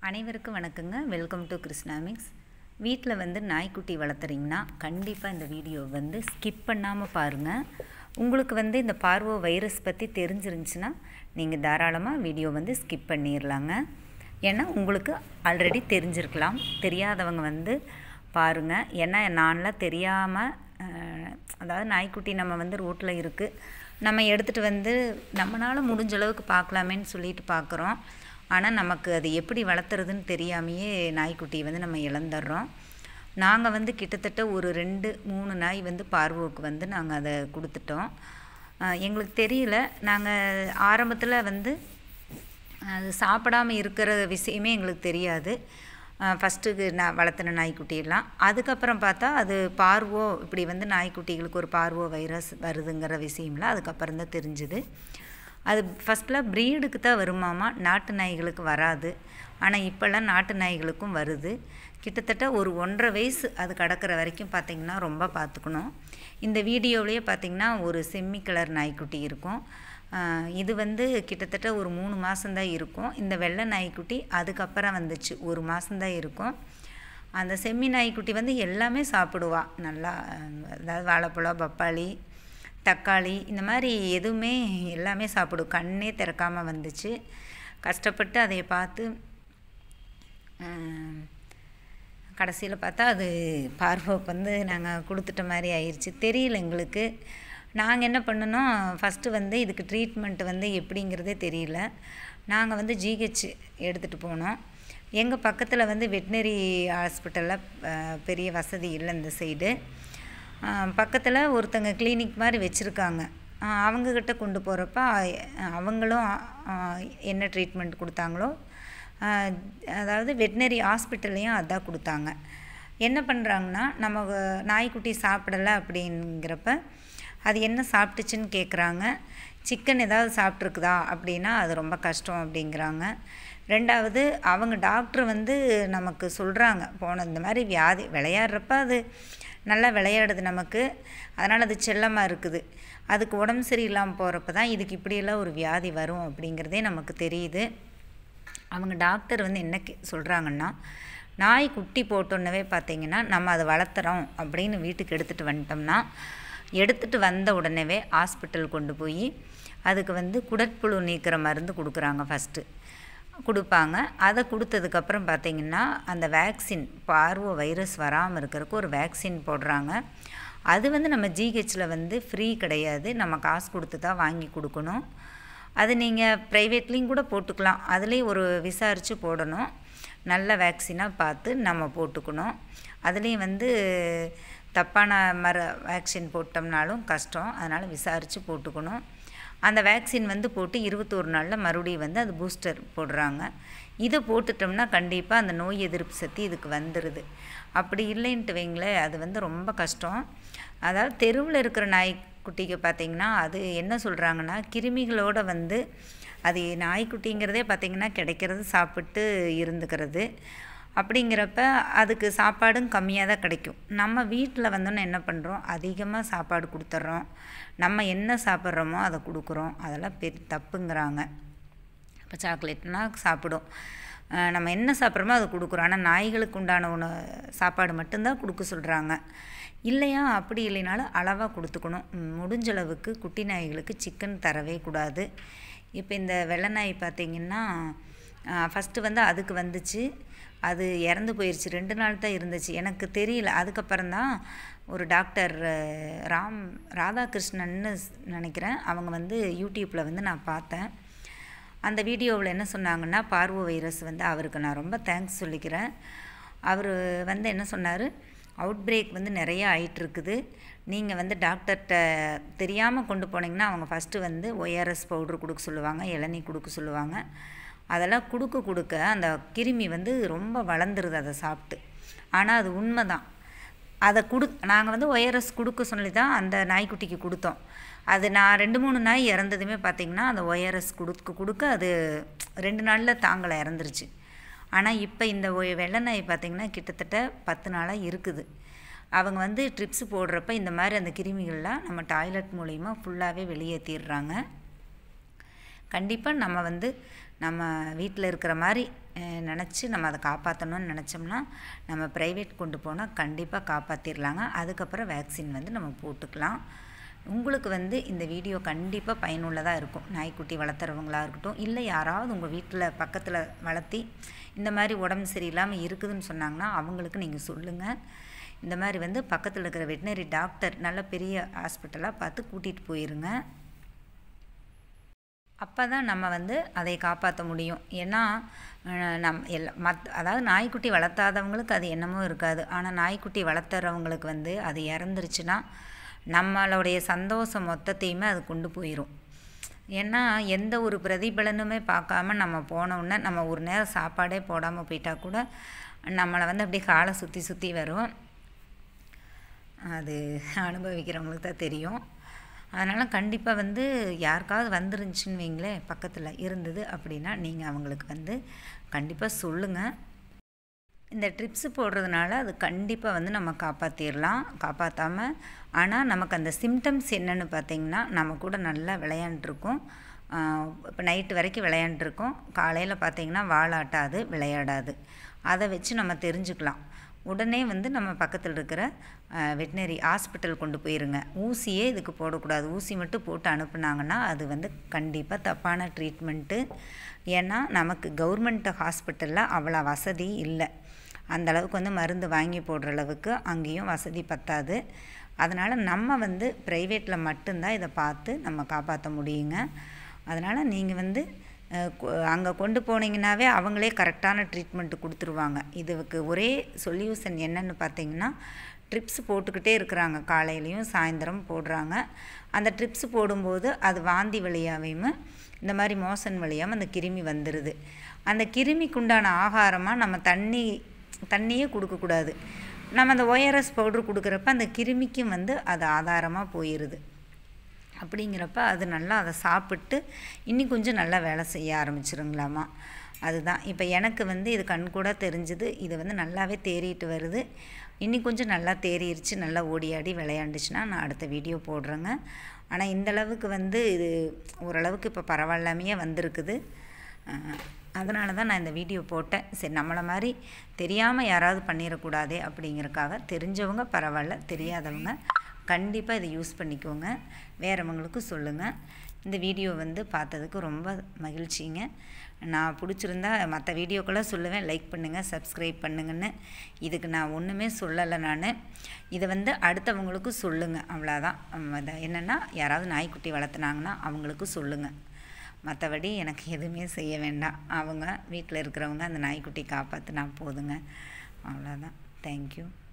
அனைவருக்கும் வணக்கங்க welcome to கிருஷ்ணாமிக்ஸ் வீட்டில் வந்து நாய்க்குட்டி வளர்த்துறீங்கன்னா கண்டிப்பாக இந்த வீடியோ வந்து ஸ்கிப் பண்ணாமல் பாருங்கள் உங்களுக்கு வந்து இந்த பார்வோ வைரஸ் பற்றி தெரிஞ்சிருந்துச்சுன்னா நீங்கள் தாராளமாக வீடியோ வந்து ஸ்கிப் பண்ணிடலாங்க ஏன்னா உங்களுக்கு ஆல்ரெடி தெரிஞ்சிருக்கலாம் தெரியாதவங்க வந்து பாருங்கள் ஏன்னா நான்லாம் தெரியாமல் அதாவது நாய்க்குட்டி நம்ம வந்து ரோட்டில் இருக்குது நம்ம எடுத்துகிட்டு வந்து நம்மளால் முடிஞ்ச அளவுக்கு பார்க்கலாமேன்னு சொல்லிட்டு பார்க்குறோம் ஆனால் நமக்கு அது எப்படி வளர்த்துறதுன்னு தெரியாமையே நாய்க்குட்டியை வந்து நம்ம இழந்துடுறோம் நாங்கள் வந்து கிட்டத்தட்ட ஒரு ரெண்டு மூணு நாய் வந்து பார்வோவுக்கு வந்து நாங்கள் அதை கொடுத்துட்டோம் எங்களுக்கு தெரியல நாங்கள் ஆரம்பத்தில் வந்து அது சாப்பிடாமல் இருக்கிற விஷயமே எங்களுக்கு தெரியாது ஃபஸ்ட்டுக்கு நான் வளர்த்துன நாய்க்குட்டியெல்லாம் அதுக்கப்புறம் பார்த்தா அது பார்வோ இப்படி வந்து நாய்க்குட்டிகளுக்கு ஒரு பார்வோ வைரஸ் வருதுங்கிற விஷயம்லாம் அதுக்கப்புறம் தான் தெரிஞ்சுது அது ஃபஸ்ட்டில் ப்ரீடுக்கு தான் வருமாமா நாட்டு நாய்களுக்கு வராது ஆனால் இப்போல்லாம் நாட்டு நாய்களுக்கும் வருது கிட்டத்தட்ட ஒரு ஒன்றரை வயசு அது கடக்கிற வரைக்கும் பார்த்திங்கன்னா ரொம்ப பார்த்துக்கணும் இந்த வீடியோவிலேயே பார்த்திங்கன்னா ஒரு செம்மி கலர் நாய்க்குட்டி இருக்கும் இது வந்து கிட்டத்தட்ட ஒரு மூணு மாதம்தான் இருக்கும் இந்த வெள்ளை நாய்க்குட்டி அதுக்கப்புறம் வந்துச்சு ஒரு மாதம்தான் இருக்கும் அந்த செம்மி நாய்க்குட்டி வந்து எல்லாமே சாப்பிடுவா நல்லா அதாவது வாழைப்பழம் பப்பாளி தக்காளி இந்த மாதிரி எதுவுமே எல்லாமே சாப்பிடும் கண்ணே திறக்காமல் வந்துச்சு கஷ்டப்பட்டு அதை பார்த்து கடைசியில் பார்த்தா அது பார்வோக்கு வந்து நாங்கள் கொடுத்துட்ட மாதிரி ஆயிடுச்சு தெரியல எங்களுக்கு நாங்கள் என்ன பண்ணணும் ஃபஸ்ட்டு வந்து இதுக்கு ட்ரீட்மெண்ட் வந்து எப்படிங்கிறதே தெரியல நாங்கள் வந்து ஜிஹெச் எடுத்துகிட்டு போனோம் எங்கள் பக்கத்தில் வந்து வெட்டினரி ஹாஸ்பிட்டலில் பெரிய வசதி இல்லை இந்த சைடு பக்கத்தில் ஒருத்தங்க கிளினிக் மாதிரி வச்சுருக்காங்க அவங்கக்கிட்ட கொண்டு போகிறப்ப அவங்களும் என்ன ட்ரீட்மெண்ட் கொடுத்தாங்களோ அதாவது வெட்டினரி ஹாஸ்பிட்டல்லையும் அதான் கொடுத்தாங்க என்ன பண்ணுறாங்கன்னா நம்ம நாய்க்குட்டி சாப்பிடலை அப்படிங்கிறப்ப அது என்ன சாப்பிட்டுச்சுன்னு கேட்குறாங்க சிக்கன் ஏதாவது சாப்பிட்ருக்குதா அப்படின்னா அது ரொம்ப கஷ்டம் அப்படிங்கிறாங்க ரெண்டாவது அவங்க டாக்டர் வந்து நமக்கு சொல்கிறாங்க போன இந்த மாதிரி வியாதி விளையாடுறப்ப அது நல்லா விளையாடுது நமக்கு அதனால் அது செல்லமாக இருக்குது அதுக்கு உடம்பு சரியில்லாமல் போகிறப்ப தான் இதுக்கு இப்படியெல்லாம் ஒரு வியாதி வரும் அப்படிங்கிறதே நமக்கு தெரியுது அவங்க டாக்டர் வந்து என்ன சொல்கிறாங்கன்னா நாய் குட்டி போட்டோன்னவே பார்த்தீங்கன்னா நம்ம அதை வளர்த்துறோம் அப்படின்னு வீட்டுக்கு எடுத்துகிட்டு வந்துட்டோம்னா எடுத்துகிட்டு வந்த உடனேவே ஹாஸ்பிட்டல் கொண்டு போய் அதுக்கு வந்து குடற்புழு நீக்கிற மருந்து கொடுக்குறாங்க ஃபஸ்ட்டு கொடுப்பாங்க அதை கொடுத்ததுக்கப்புறம் பார்த்திங்கன்னா அந்த வேக்சின் பார்வோ வைரஸ் வராமல் இருக்கிறதுக்கு ஒரு வேக்சின் போடுறாங்க அது வந்து நம்ம ஜிஹெச்சில் வந்து ஃப்ரீ கிடையாது நம்ம காசு கொடுத்து தான் வாங்கி கொடுக்கணும் அது நீங்கள் ப்ரைவேட்லேயும் கூட போட்டுக்கலாம் அதுலேயும் ஒரு விசாரித்து போடணும் நல்ல வேக்சினாக பார்த்து நம்ம போட்டுக்கணும் அதுலேயும் வந்து தப்பான மர வேக்சின் போட்டோம்னாலும் கஷ்டம் அதனால் விசாரித்து போட்டுக்கணும் அந்த வேக்சின் வந்து போட்டு இருபத்தோரு நாளில் மறுபடியும் வந்து அது பூஸ்டர் போடுறாங்க இதை போட்டுட்டோம்னா கண்டிப்பாக அந்த நோய் எதிர்ப்பு சக்தி இதுக்கு வந்துடுது அப்படி இல்லைன்ட்டு வைங்களேன் அது வந்து ரொம்ப கஷ்டம் அதாவது தெருவில் இருக்கிற நாய்க்குட்டிக்கு பார்த்திங்கன்னா அது என்ன சொல்கிறாங்கன்னா கிருமிகளோடு வந்து அது நாய்க்குட்டிங்கிறதே பார்த்திங்கன்னா கிடைக்கிறது சாப்பிட்டு இருந்துக்கிறது அப்படிங்கிறப்ப அதுக்கு சாப்பாடும் கம்மியாக தான் கிடைக்கும் நம்ம வீட்டில் வந்தோன்னே என்ன பண்ணுறோம் அதிகமாக சாப்பாடு கொடுத்துட்றோம் நம்ம என்ன சாப்பிட்றோமோ அதை கொடுக்குறோம் அதெல்லாம் பெரிய தப்புங்கிறாங்க இப்போ சாக்லேட்னால் சாப்பிடும் நம்ம என்ன சாப்பிட்றோமோ அதை கொடுக்குறோம் ஆனால் நாய்களுக்கு உண்டான உணவு சாப்பாடு மட்டும்தான் கொடுக்க சொல்கிறாங்க இல்லையா அப்படி இல்லைனாலும் அளவாக கொடுத்துக்கணும் முடிஞ்ச அளவுக்கு குட்டி நாய்களுக்கு சிக்கன் தரவே கூடாது இப்போ இந்த வெள்ளை நாய் பார்த்திங்கன்னா ஃபஸ்ட்டு வந்து அதுக்கு வந்துச்சு அது இறந்து போயிடுச்சு ரெண்டு நாள் தான் இருந்துச்சு எனக்கு தெரியல அதுக்கப்புறம் தான் ஒரு டாக்டர் ராம் ராதாகிருஷ்ணன்னு நினைக்கிறேன் அவங்க வந்து யூடியூப்பில் வந்து நான் பார்த்தேன் அந்த வீடியோவில் என்ன சொன்னாங்கன்னா பார்வோ வைரஸ் வந்து அவருக்கு நான் ரொம்ப தேங்க்ஸ் சொல்லிக்கிறேன் அவர் வந்து என்ன சொன்னார் அவுட் பிரேக் வந்து நிறையா ஆயிட்டுருக்குது நீங்கள் வந்து டாக்டர்கிட்ட தெரியாமல் கொண்டு போனீங்கன்னா அவங்க ஃபஸ்ட்டு வந்து ஒய்ஆர்எஸ் பவுட்ரு கொடுக்க சொல்லுவாங்க இளநீ கொடுக்க சொல்லுவாங்க அதெல்லாம் கொடுக்க கொடுக்க அந்த கிருமி வந்து ரொம்ப வளர்ந்துருது அதை சாப்பிட்டு ஆனால் அது உண்மை தான் அதை கொடு நாங்கள் வந்து ஒயரஸ் கொடுக்க சொல்லி தான் அந்த நாய்க்குட்டிக்கு கொடுத்தோம் அது நான் ரெண்டு மூணு நாய் இறந்ததுமே பார்த்திங்கன்னா அந்த ஒயரஸ் கொடுக்க கொடுக்க அது ரெண்டு நாளில் தாங்களை இறந்துருச்சு ஆனால் இப்போ இந்த வெள்ளை நாய் பார்த்திங்கன்னா கிட்டத்தட்ட பத்து நாளாக இருக்குது அவங்க வந்து ட்ரிப்ஸ் போடுறப்ப இந்த மாதிரி அந்த கிருமிகள்லாம் நம்ம டாய்லெட் மூலிமா ஃபுல்லாகவே வெளியேற்றிடுறாங்க கண்டிப்பாக நம்ம வந்து நம்ம வீட்டில் இருக்கிற மாதிரி நினச்சி நம்ம அதை காப்பாற்றணும்னு நினச்சோம்னா நம்ம ப்ரைவேட் கொண்டு போனால் கண்டிப்பாக காப்பாற்றிடலாங்க அதுக்கப்புறம் வேக்சின் வந்து நம்ம போட்டுக்கலாம் உங்களுக்கு வந்து இந்த வீடியோ கண்டிப்பாக பயனுள்ளதாக இருக்கும் நாய்க்குட்டி வளர்த்துறவங்களா இருக்கட்டும் இல்லை யாராவது உங்கள் வீட்டில் பக்கத்தில் வளர்த்தி இந்த மாதிரி உடம்பு சரியில்லாமல் இருக்குதுன்னு சொன்னாங்கன்னா அவங்களுக்கு நீங்கள் சொல்லுங்கள் இந்த மாதிரி வந்து பக்கத்தில் இருக்கிற வெட்டினரி டாக்டர் நல்ல பெரிய ஹாஸ்பிட்டலாக பார்த்து கூட்டிகிட்டு போயிருங்க அப்போ தான் நம்ம வந்து அதை காப்பாற்ற முடியும் ஏன்னா நம் எல்லா மத் அதாவது நாய்க்குட்டி வளர்த்தாதவங்களுக்கு அது என்னமோ இருக்காது ஆனால் நாய்க்குட்டி வளர்த்துறவங்களுக்கு வந்து அது இறந்துருச்சுன்னா நம்மளுடைய சந்தோஷம் மொத்தத்தையுமே அது கொண்டு போயிடும் ஏன்னா எந்த ஒரு பிரதிபலனுமே பார்க்காம நம்ம போனோன்னே நம்ம ஒரு நேரம் சாப்பாடே போடாமல் போயிட்டா கூட நம்மளை வந்து அப்படியே காலை சுற்றி சுற்றி வரும் அது அனுபவிக்கிறவங்களுக்கு தான் தெரியும் அதனால் கண்டிப்பாக வந்து யாருக்காவது வந்துருந்துச்சின்னு வைங்களேன் பக்கத்தில் இருந்தது அப்படின்னா நீங்கள் அவங்களுக்கு வந்து கண்டிப்பாக சொல்லுங்கள் இந்த ட்ரிப்ஸு போடுறதுனால அது கண்டிப்பாக வந்து நம்ம காப்பாற்றிடலாம் காப்பாற்றாமல் ஆனால் நமக்கு அந்த சிம்டம்ஸ் என்னென்னு பார்த்திங்கன்னா நம்ம கூட நல்லா விளையாண்டுருக்கோம் இப்போ நைட்டு வரைக்கும் விளையாண்டுருக்கோம் காலையில் பார்த்திங்கன்னா வாலாட்டாது விளையாடாது அதை வச்சு நம்ம தெரிஞ்சுக்கலாம் உடனே வந்து நம்ம பக்கத்தில் இருக்கிற வெட்டினரி ஹாஸ்பிட்டல் கொண்டு போயிருங்க ஊசியே இதுக்கு போடக்கூடாது ஊசி மட்டும் போட்டு அனுப்புனாங்கன்னா அது வந்து கண்டிப்பாக தப்பான ட்ரீட்மெண்ட்டு ஏன்னா நமக்கு கவர்மெண்ட் ஹாஸ்பிட்டலில் அவ்வளோ வசதி இல்லை அந்த அளவுக்கு வந்து மருந்து வாங்கி போடுற அளவுக்கு அங்கேயும் வசதி பத்தாது அதனால் நம்ம வந்து ப்ரைவேட்டில் மட்டும்தான் இதை பார்த்து நம்ம காப்பாற்ற முடியுங்க அதனால் நீங்கள் வந்து அங்கே கொண்டு போனீங்கன்னாவே அவங்களே கரெக்டான ட்ரீட்மெண்ட்டு கொடுத்துருவாங்க இதுக்கு ஒரே சொல்யூஷன் என்னென்னு பார்த்தீங்கன்னா ட்ரிப்ஸ் போட்டுக்கிட்டே இருக்கிறாங்க காலையிலையும் சாயந்தரம் போடுறாங்க அந்த ட்ரிப்ஸ் போடும்போது அது வாந்தி வழியாவையும் இந்த மாதிரி மோசன் வழியாமல் அந்த கிருமி வந்துடுது அந்த கிருமிக்கு உண்டான ஆகாரமாக நம்ம தண்ணி தண்ணியே கொடுக்கக்கூடாது நம்ம அந்த ஒயர்எஸ் பவுட்ரு கொடுக்குறப்ப அந்த கிருமிக்கும் வந்து அது ஆதாரமாக போயிடுது அப்படிங்கிறப்ப அது நல்லா அதை சாப்பிட்டு இன்னி கொஞ்சம் நல்லா வேலை செய்ய ஆரம்பிச்சிருங்களாமா அதுதான் இப்போ எனக்கு வந்து இது கண் கூட தெரிஞ்சுது இது வந்து நல்லாவே தேறிட்டு வருது இன்னி கொஞ்சம் நல்லா தேறிடுச்சு நல்லா ஓடியாடி விளையாண்டுச்சுன்னா நான் அடுத்த வீடியோ போடுறேங்க ஆனால் இந்தளவுக்கு வந்து இது ஓரளவுக்கு இப்போ பரவாயில்லாமையே வந்திருக்குது அதனால தான் நான் இந்த வீடியோ போட்டேன் சரி நம்மளை மாதிரி தெரியாமல் யாராவது பண்ணிடக்கூடாதே அப்படிங்கிறக்காக தெரிஞ்சவங்க பரவாயில்ல தெரியாதவங்க கண்டிப்பாக இதை யூஸ் பண்ணிக்கோங்க வேறவங்களுக்கும் சொல்லுங்கள் இந்த வீடியோ வந்து பார்த்ததுக்கு ரொம்ப மகிழ்ச்சிங்க நான் பிடிச்சிருந்தா மற்ற வீடியோக்கெல்லாம் சொல்லுவேன் லைக் பண்ணுங்கள் சப்ஸ்கிரைப் பண்ணுங்கன்னு இதுக்கு நான் ஒன்றுமே சொல்லலை நான் இதை வந்து அடுத்தவங்களுக்கும் சொல்லுங்கள் அவ்வளோதான் என்னென்னா யாராவது நாய்க்குட்டி வளர்த்துனாங்கன்னா அவங்களுக்கு சொல்லுங்கள் மற்றபடி எனக்கு எதுவுமே செய்ய வேண்டாம் அவங்க வீட்டில் இருக்கிறவங்க அந்த நாய்க்குட்டி காப்பாற்றினா போதுங்க அவ்வளோதான் தேங்க்யூ